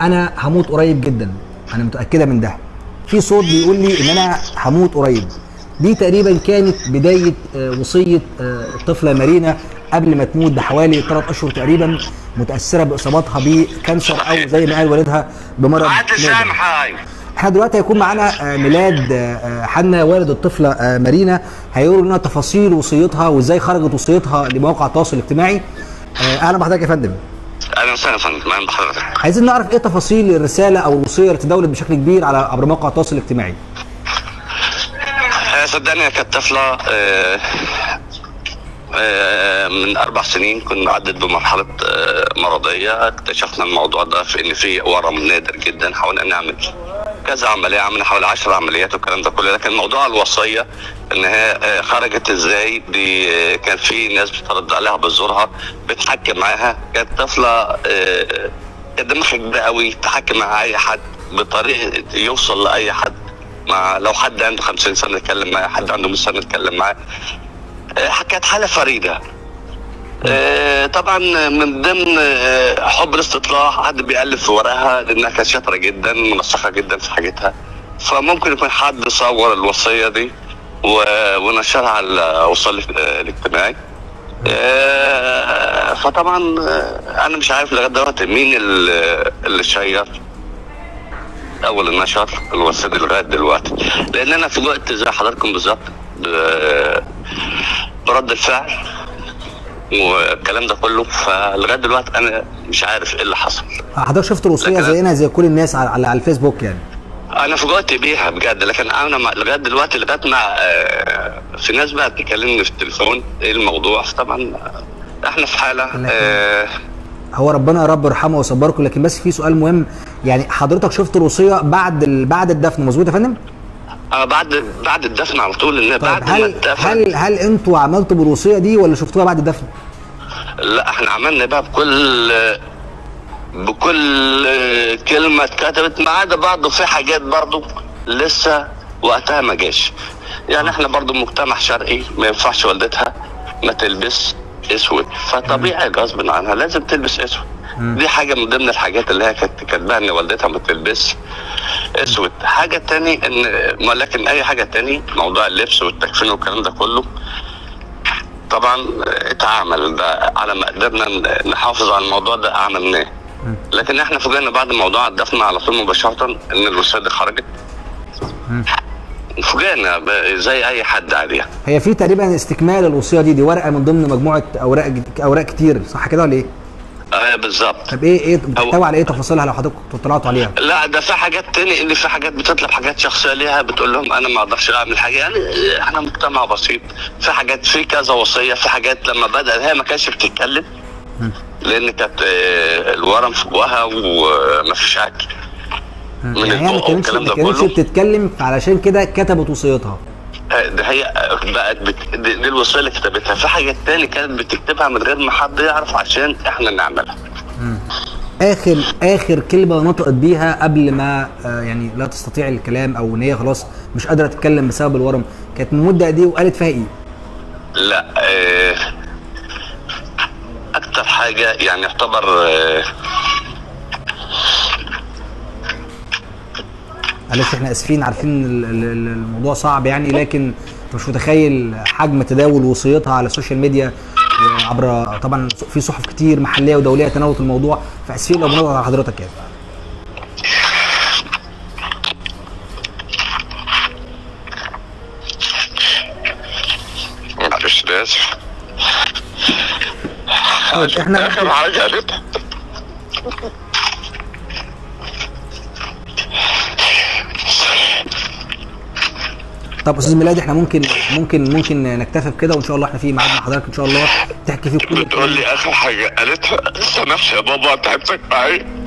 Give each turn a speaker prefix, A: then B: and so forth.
A: انا هموت قريب جدا انا متاكده من ده في صوت بيقول لي ان انا هموت قريب دي تقريبا كانت بدايه آه، وصيه آه، الطفله مارينا قبل ما تموت بحوالي ثلاث اشهر تقريبا متاثره باصاباتها بكانسر او زي ما قال والدها بمرض
B: عاد
A: نادر.
B: سامحة هاي
A: احنا دلوقتي هيكون معانا آه، ميلاد آه، آه، حنا والد الطفله آه، مارينا هيقول لنا تفاصيل وصيتها وازاي خرجت وصيتها لمواقع التواصل الاجتماعي آه، اهلا بحضرتك يا فندم
B: اهلا وسهلا يا فندم اهلا بحضرتك
A: عايزين نعرف ايه تفاصيل الرساله او الوصيه اللي تداولت بشكل كبير على عبر مواقع التواصل الاجتماعي
B: آه، صدقني هي كانت طفلة آه، آه، من أربع سنين كنا عدت بمرحلة آه، مرضية اكتشفنا الموضوع ده في إن في ورم نادر جدا حاولنا نعمل كذا عملية عملنا حوالي 10 عمليات والكلام ده كله لكن موضوع الوصية إن هي آه، خرجت إزاي دي آه، كان في ناس بترد عليها بتزورها بتحكي معاها كانت طفلة آه، كانت دماغها كبيرة قوي تحكي مع أي حد بطريقة يوصل لأي حد مع لو حد عنده 50 سنه يتكلم معاه حد عنده 100 سنه يتكلم معاه آه، كانت حاله فريده آه، طبعا من ضمن آه، حب الاستطلاع حد بيألف في ورقها لانها كانت شاطره جدا منسقه جدا في حاجتها فممكن يكون حد صور الوصيه دي و- ونشرها على الوصال الاجتماعي آه، فطبعا آه، انا مش عارف لغايه دلوقتي مين اللي اللي شير اول النشر الوسيط لغايه دلوقتي لان انا فوجئت زي حضراتكم بالظبط ب- برد الفعل والكلام ده كله فلغايه دلوقتي انا مش عارف ايه اللي حصل
A: حضرتك شفت الوصيه
B: لكن-
A: زينا زي كل الناس على على, على الفيسبوك يعني
B: انا فوجئت بيها بجد لكن انا ما- لغايه دلوقتي لغايه ما آه، في ناس بقى بتكلمني في التليفون ايه الموضوع طبعا آه، احنا في حاله آه،
A: هو ربنا يا رب يرحمه ويصبركم لكن بس في سؤال مهم يعني حضرتك شفت الوصيه بعد ال... بعد الدفن مظبوط يا فندم؟
B: آه، بعد بعد الدفن على طول ان
A: طيب
B: بعد ما
A: هل
B: اتدفن
A: هل هل انتوا عملتوا بالوصيه دي ولا شفتوها بعد الدفن؟
B: لا احنا عملنا بقى بكل بكل كلمة اتكتبت ما عدا برضه في حاجات برضه لسه وقتها ما جاش يعني احنا برضه مجتمع شرقي ما ينفعش والدتها ما تلبس اسود فطبيعي غصب عنها لازم تلبس اسود دي حاجة من ضمن الحاجات اللي هي كانت كاتباها ان والدتها ما تلبس اسود حاجة تاني ان ما لكن اي حاجة تاني موضوع اللبس والتكفين والكلام ده كله طبعا اتعامل ده على ما قدرنا نحافظ على الموضوع ده عملناه لكن احنا فوجئنا بعد موضوع الدفن على طول مباشره ان الوساده خرجت فوجئنا ب- زي اي حد عادي يعني.
A: هي في تقريبا استكمال الوصيه دي دي ورقه من ضمن مجموعه اوراق جد- اوراق كتير صح كده ولا ايه؟
B: آه بالظبط
A: طب ايه ايه بتحتوي على ايه تفاصيلها لو حضرتك طلعتوا عليها؟
B: لا ده في حاجات تاني اللي في حاجات بتطلب حاجات شخصيه ليها بتقول لهم انا ما اقدرش اعمل حاجه يعني احنا مجتمع بسيط في حاجات في كذا وصيه في حاجات لما بدات هي ما كانتش بتتكلم لان كانت آه، الورم في بقها وما فيش اكل من
A: يعني هي ما
B: البق
A: كانتش
B: والكلام
A: ما
B: ده
A: كانتش
B: كله
A: بتتكلم علشان كده كتبت وصيتها
B: ده هي بقت بت... دي, دي الوصيه اللي كتبتها في حاجات تاني كانت بتكتبها من غير ما حد يعرف عشان احنا نعملها
A: اخر اخر كلمه نطقت بيها قبل ما آه يعني لا تستطيع الكلام او ان هي خلاص مش قادره تتكلم بسبب الورم كانت من مده قد ايه وقالت فيها ايه؟
B: لا آه، اكتر حاجه يعني يعتبر آه،
A: معلش احنا اسفين عارفين ال- ال- ال- الموضوع صعب يعني لكن انت مش متخيل حجم تداول وصيتها على السوشيال ميديا وعبر طبعا في صحف كتير محليه ودوليه تناولت الموضوع فاسفين لو بنضغط على حضرتك يعني
B: معلش أنا اسف
A: طيب احنا
B: اخر حاجه قالتها
A: طب استاذ ميلاد احنا ممكن ممكن ممكن نكتفي بكده وان شاء الله احنا في ميعاد مع حضرتك ان شاء الله تحكي فيه كل
B: بتقول لي اخر حاجه قالتها سامحني يا بابا تعبتك معايا